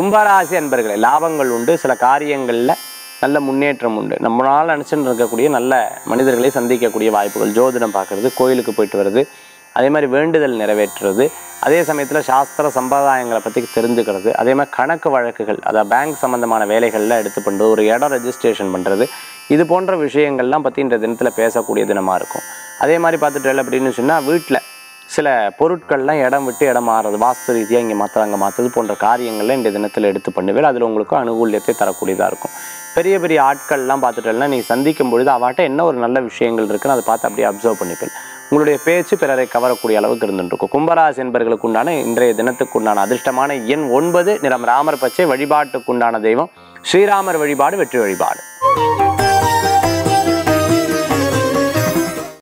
கும்பராசி அன்பர்களே லாபங்கள் உண்டு சில காரியங்களில் நல்ல முன்னேற்றம் உண்டு நம்மளால் நினச்சிட்டு இருக்கக்கூடிய நல்ல மனிதர்களை சந்திக்கக்கூடிய வாய்ப்புகள் ஜோதிடம் பார்க்குறது கோயிலுக்கு போயிட்டு வர்றது அதே மாதிரி வேண்டுதல் நிறைவேற்றுறது அதே சமயத்தில் சாஸ்திர சம்பிரதாயங்களை பற்றி தெரிஞ்சுக்கிறது அதே மாதிரி கணக்கு வழக்குகள் அதாவது பேங்க் சம்மந்தமான வேலைகள்லாம் எடுத்து பண்ணுறது ஒரு இடம் ரெஜிஸ்ட்ரேஷன் பண்ணுறது இது போன்ற விஷயங்கள்லாம் பற்றி இந்த தினத்தில் பேசக்கூடிய தினமாக இருக்கும் அதே மாதிரி பார்த்துட்டு அப்படின்னு சொன்னால் வீட்டில் சில பொருட்கள்லாம் இடம் விட்டு இடம் மாறுறது வாஸ்து ரீதியாக இங்கே மாற்ற அங்கே மாற்றுறது போன்ற காரியங்கள்லாம் இந்த தினத்தில் எடுத்து பண்ணுவேன் அதில் உங்களுக்கு அனுகூல்யத்தை தரக்கூடியதாக இருக்கும் பெரிய பெரிய ஆட்கள்லாம் பார்த்துட்டேன்னா நீ சந்திக்கும் பொழுது அவாட்ட என்ன ஒரு நல்ல விஷயங்கள் இருக்குன்னு அதை பார்த்து அப்படியே அப்சர்வ் பண்ணிப்பேன் உங்களுடைய பேச்சு பிறரை கவரக்கூடிய அளவுக்கு இருந்துருக்கும் கும்பராசி என்பர்களுக்கு உண்டான இன்றைய தினத்துக்கு உண்டான அதிர்ஷ்டமான எண் ஒன்பது நிறம் ராமர் பச்சை வழிபாட்டுக்குண்டான தெய்வம் ஸ்ரீராமர் வழிபாடு வெற்றி வழிபாடு